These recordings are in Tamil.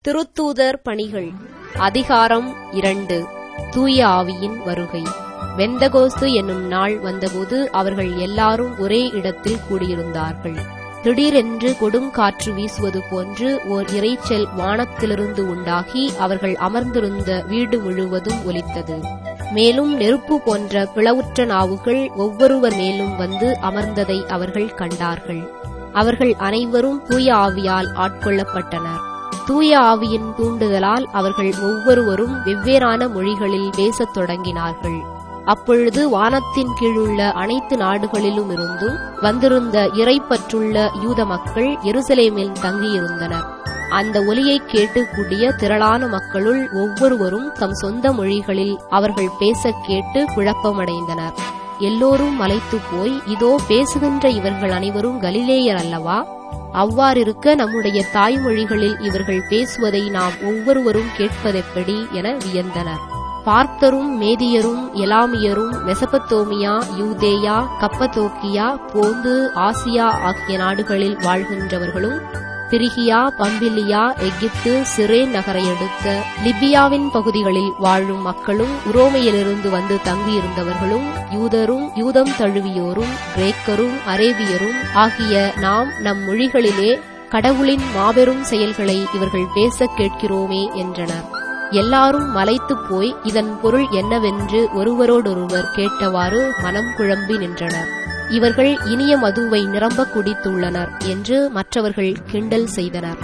திருத்தூதர் பணிகள் அதிகாரம் இரண்டு தூய ஆவியின் வருகை வெந்தகோஸ்து என்னும் நாள் வந்தபோது அவர்கள் எல்லாரும் ஒரே இடத்தில் கூடியிருந்தார்கள் திடீரென்று கொடுங்காற்று வீசுவது போன்று ஓர் இரைச்சல் வானத்திலிருந்து உண்டாகி அவர்கள் அமர்ந்திருந்த வீடு முழுவதும் ஒலித்தது மேலும் நெருப்பு போன்ற பிளவுற்ற நாவுகள் ஒவ்வொருவர் மேலும் வந்து அமர்ந்ததை அவர்கள் கண்டார்கள் அவர்கள் அனைவரும் தூய ஆவியால் ஆட்கொள்ளப்பட்டனர் தூய ஆவியின் தூண்டுதலால் அவர்கள் ஒவ்வொருவரும் வெவ்வேறான மொழிகளில் பேசத் தொடங்கினார்கள் அப்பொழுது வானத்தின் கீழுள்ள அனைத்து நாடுகளிலும் இருந்தும் வந்திருந்த இறைப்பற்றுள்ள யூத மக்கள் எருசலேமில் தங்கியிருந்தனர் அந்த ஒலியைக் கேட்டு கூடிய திரளான மக்களுள் ஒவ்வொருவரும் தம் சொந்த மொழிகளில் அவர்கள் பேசக் கேட்டு குழப்பமடைந்தனர் எல்லோரும் மலைத்துப் போய் இதோ பேசுகின்ற இவர்கள் அனைவரும் கலிலேயர் அல்லவா அவ்வாறிருக்க நம்முடைய தாய்மொழிகளில் இவர்கள் பேசுவதை நாம் ஒவ்வொருவரும் கேட்பதெப்படி என வியந்தனர் பார்த்தரும் மேதியரும் எலாமியரும் மெசபத்தோமியா யூதேயா கப்பதோக்கியா போந்து ஆசியா ஆகிய நாடுகளில் வாழ்கின்றவர்களும் பிரிகியா பம்பிலியா எகிப்து சிரே நகரையடுத்த லிபியாவின் பகுதிகளில் வாழும் மக்களும் உரோமையிலிருந்து வந்து தங்கியிருந்தவர்களும் யூதரும் யூதம் தழுவியோரும் கிரேக்கரும் அரேபியரும் ஆகிய நாம் நம் மொழிகளிலே கடவுளின் மாபெரும் செயல்களை இவர்கள் பேசக் கேட்கிறோமே என்றனர் எல்லாரும் மலைத்துப் போய் இதன் பொருள் என்னவென்று ஒருவரோடொருவர் கேட்டவாறு மனம் குழம்பி நின்றனர் இவர்கள் இனிய மதுவை நிரம்ப குடித்துள்ளனர் என்று மற்றவர்கள் கிண்டல் செய்தனர்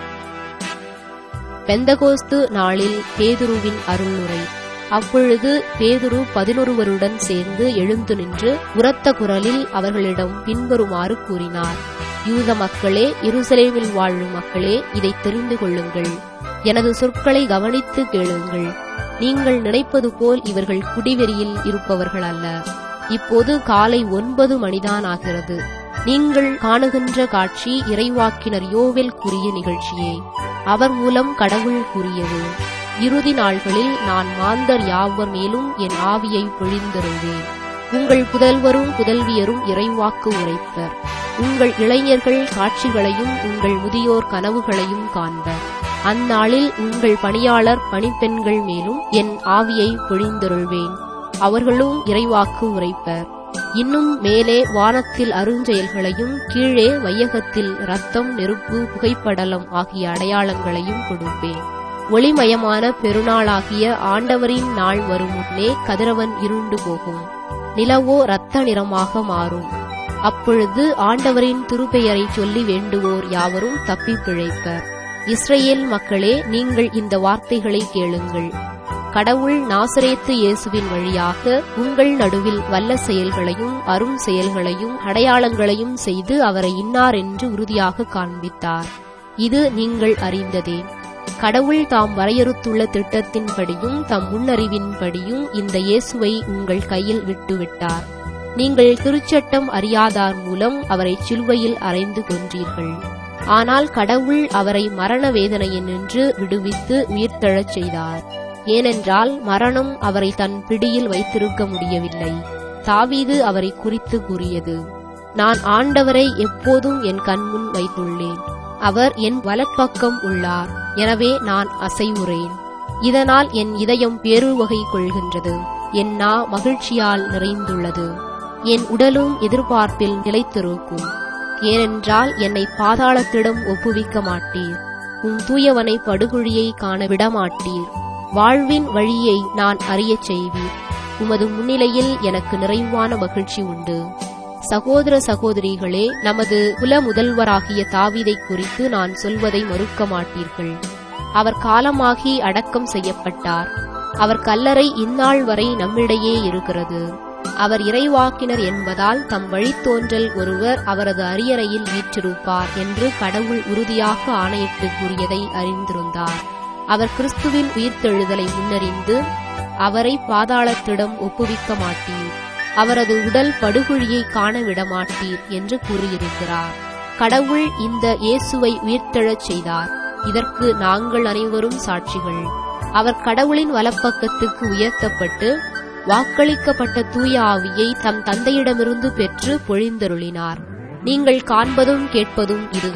பெந்தகோஸ்து நாளில் பேதுருவின் அருளுரை அப்பொழுது பேதுரு பதினொருவருடன் சேர்ந்து எழுந்து நின்று உரத்த குரலில் அவர்களிடம் பின்வருமாறு கூறினார் யூத மக்களே இருசலேமில் வாழும் மக்களே இதை தெரிந்து கொள்ளுங்கள் எனது சொற்களை கவனித்து கேளுங்கள் நீங்கள் நினைப்பது போல் இவர்கள் குடிவெறியில் இருப்பவர்கள் அல்ல இப்போது காலை ஒன்பது மணிதான் ஆகிறது நீங்கள் காணுகின்ற காட்சி இறைவாக்கினர் யோவில் கூறிய நிகழ்ச்சியே அவர் மூலம் கடவுள் கூறியது இறுதி நாள்களில் நான் மாந்தர் யாவர் மேலும் என் ஆவியை பொழிந்தருள்வேன் உங்கள் புதல்வரும் புதல்வியரும் இறைவாக்கு உரைப்பர் உங்கள் இளைஞர்கள் காட்சிகளையும் உங்கள் முதியோர் கனவுகளையும் காண்பர் அந்நாளில் உங்கள் பணியாளர் பணிப்பெண்கள் மேலும் என் ஆவியை பொழிந்தருள்வேன் அவர்களும் இறைவாக்கு உரைப்பர் இன்னும் மேலே வானத்தில் அருஞ்செயல்களையும் கீழே வையகத்தில் ரத்தம் நெருப்பு புகைப்படலம் ஆகிய அடையாளங்களையும் கொடுப்பேன் ஒளிமயமான பெருநாளாகிய ஆண்டவரின் நாள் வரும் முன்னே கதிரவன் இருண்டு போகும் நிலவோ இரத்த நிறமாக மாறும் அப்பொழுது ஆண்டவரின் திருப்பெயரை சொல்லி வேண்டுவோர் யாவரும் தப்பி பிழைப்பர் இஸ்ரேல் மக்களே நீங்கள் இந்த வார்த்தைகளை கேளுங்கள் கடவுள் நாசரேத்து இயேசுவின் வழியாக உங்கள் நடுவில் வல்ல செயல்களையும் அரும் செயல்களையும் அடையாளங்களையும் செய்து அவரை இன்னார் என்று உறுதியாக காண்பித்தார் இது நீங்கள் அறிந்ததே கடவுள் தாம் வரையறுத்துள்ள திட்டத்தின்படியும் தம் முன்னறிவின்படியும் இந்த இயேசுவை உங்கள் கையில் விட்டுவிட்டார் நீங்கள் திருச்சட்டம் அறியாதார் மூலம் அவரை சிலுவையில் அறைந்து கொன்றீர்கள் ஆனால் கடவுள் அவரை மரண வேதனையினின்று விடுவித்து உயிர்த்தெழச் செய்தார் ஏனென்றால் மரணம் அவரை தன் பிடியில் வைத்திருக்க முடியவில்லை தாவீது அவரை குறித்து கூறியது நான் ஆண்டவரை எப்போதும் என் கண்முன் வைத்துள்ளேன் அவர் என் வலப்பக்கம் உள்ளார் எனவே நான் அசைவுறேன் இதனால் என் இதயம் பேருவகை கொள்கின்றது என் நா மகிழ்ச்சியால் நிறைந்துள்ளது என் உடலும் எதிர்பார்ப்பில் நிலைத்திருக்கும் ஏனென்றால் என்னை பாதாளத்திடம் ஒப்புவிக்க மாட்டீர் உன் தூயவனை படுகொழியை காண விடமாட்டீர் வாழ்வின் வழியை நான் அறியச் செய்வீர் உமது முன்னிலையில் எனக்கு நிறைவான மகிழ்ச்சி உண்டு சகோதர சகோதரிகளே நமது குல முதல்வராகிய தாவீதை குறித்து நான் சொல்வதை மறுக்க மாட்டீர்கள் அவர் காலமாகி அடக்கம் செய்யப்பட்டார் அவர் கல்லறை இந்நாள் வரை நம்மிடையே இருக்கிறது அவர் இறைவாக்கினர் என்பதால் தம் வழித்தோன்றல் ஒருவர் அவரது அரியணையில் வீற்றிருப்பார் என்று கடவுள் உறுதியாக ஆணையிட்டு கூறியதை அறிந்திருந்தார் அவர் கிறிஸ்துவின் உயிர்த்தெழுதலை முன்னறிந்து அவரை பாதாளத்திடம் ஒப்புவிக்க மாட்டீர் அவரது உடல் படுகொழியை காண விடமாட்டீர் என்று கூறியிருக்கிறார் கடவுள் இந்த இயேசுவை உயிர்த்தெழச் செய்தார் இதற்கு நாங்கள் அனைவரும் சாட்சிகள் அவர் கடவுளின் வலப்பக்கத்துக்கு உயர்த்தப்பட்டு வாக்களிக்கப்பட்ட தூய ஆவியை தம் தந்தையிடமிருந்து பெற்று பொழிந்தருளினார் நீங்கள் காண்பதும் கேட்பதும் இதுதான்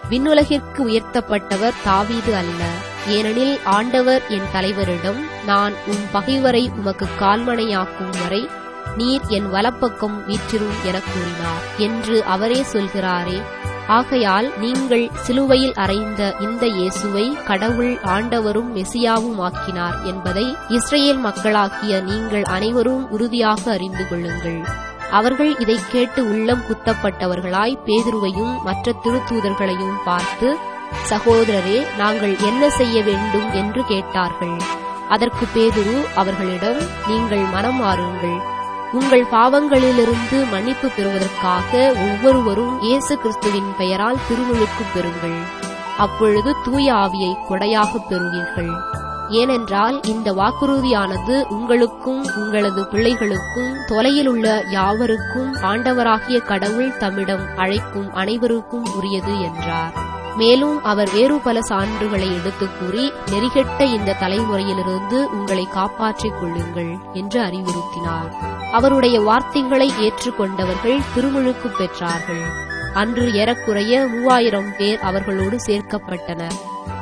விண்ணுலகிற்கு உயர்த்தப்பட்டவர் தாவீது அல்ல ஏனெனில் ஆண்டவர் என் தலைவரிடம் நான் உம் பகைவரை உமக்கு கால்மனையாக்கும் வரை நீர் என் வலப்பக்கம் வீற்றிரும் எனக் கூறினார் என்று அவரே சொல்கிறாரே ஆகையால் நீங்கள் சிலுவையில் அறைந்த இந்த இயேசுவை கடவுள் ஆண்டவரும் மெசியாவும் ஆக்கினார் என்பதை இஸ்ரேல் மக்களாகிய நீங்கள் அனைவரும் உறுதியாக அறிந்து கொள்ளுங்கள் அவர்கள் இதை கேட்டு உள்ளம் குத்தப்பட்டவர்களாய் பேதுருவையும் மற்ற திருத்தூதர்களையும் பார்த்து சகோதரரே நாங்கள் என்ன செய்ய வேண்டும் என்று கேட்டார்கள் அதற்கு பேதுரு அவர்களிடம் நீங்கள் மனம் மாறுங்கள் உங்கள் பாவங்களிலிருந்து மன்னிப்பு பெறுவதற்காக ஒவ்வொருவரும் இயேசு கிறிஸ்துவின் பெயரால் திருமுழுக்கு பெறுங்கள் அப்பொழுது தூய ஆவியை கொடையாகப் பெறுவீர்கள் ஏனென்றால் இந்த வாக்குறுதியானது உங்களுக்கும் உங்களது பிள்ளைகளுக்கும் தொலையில் உள்ள யாவருக்கும் ஆண்டவராகிய கடவுள் தம்மிடம் அழைக்கும் அனைவருக்கும் உரியது என்றார் மேலும் அவர் வேறு பல சான்றுகளை எடுத்துக் கூறி நெறிகெட்ட இந்த தலைமுறையிலிருந்து உங்களை காப்பாற்றிக் கொள்ளுங்கள் என்று அறிவுறுத்தினார் அவருடைய வார்த்தைகளை ஏற்றுக்கொண்டவர்கள் திருமுழுக்கு பெற்றார்கள் அன்று ஏறக்குறைய மூவாயிரம் பேர் அவர்களோடு சேர்க்கப்பட்டனர்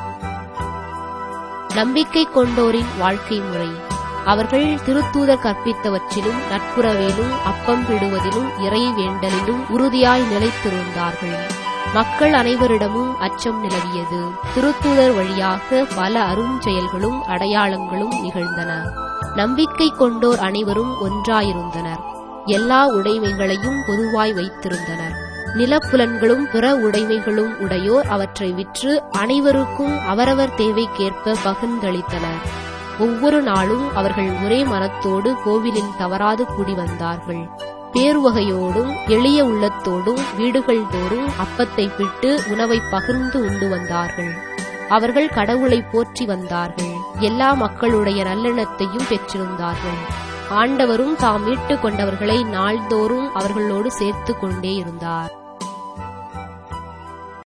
நம்பிக்கை கொண்டோரின் வாழ்க்கை முறை அவர்கள் திருத்தூதர் கற்பித்தவற்றிலும் நட்புறவிலும் அப்பம் பிடுவதிலும் இறை வேண்டலிலும் உறுதியாய் நிலைத்திருந்தார்கள் மக்கள் அனைவரிடமும் அச்சம் நிலவியது திருத்தூதர் வழியாக பல அரும் செயல்களும் அடையாளங்களும் நிகழ்ந்தன நம்பிக்கை கொண்டோர் அனைவரும் ஒன்றாயிருந்தனர் எல்லா உடைமைகளையும் பொதுவாய் வைத்திருந்தனர் நிலப்புலன்களும் பிற உடைமைகளும் உடையோர் அவற்றை விற்று அனைவருக்கும் அவரவர் தேவைக்கேற்ப பகிர்ந்தளித்தனர் ஒவ்வொரு நாளும் அவர்கள் ஒரே மனத்தோடு கோவிலில் தவறாது கூடி வந்தார்கள் பேருவகையோடும் எளிய உள்ளத்தோடும் வீடுகள் தோறும் அப்பத்தை விட்டு உணவை பகிர்ந்து உண்டு வந்தார்கள் அவர்கள் கடவுளை போற்றி வந்தார்கள் எல்லா மக்களுடைய நல்லெண்ணத்தையும் பெற்றிருந்தார்கள் ஆண்டவரும் தாம் மீட்டுக் கொண்டவர்களை நாள்தோறும் அவர்களோடு சேர்த்து கொண்டே இருந்தார்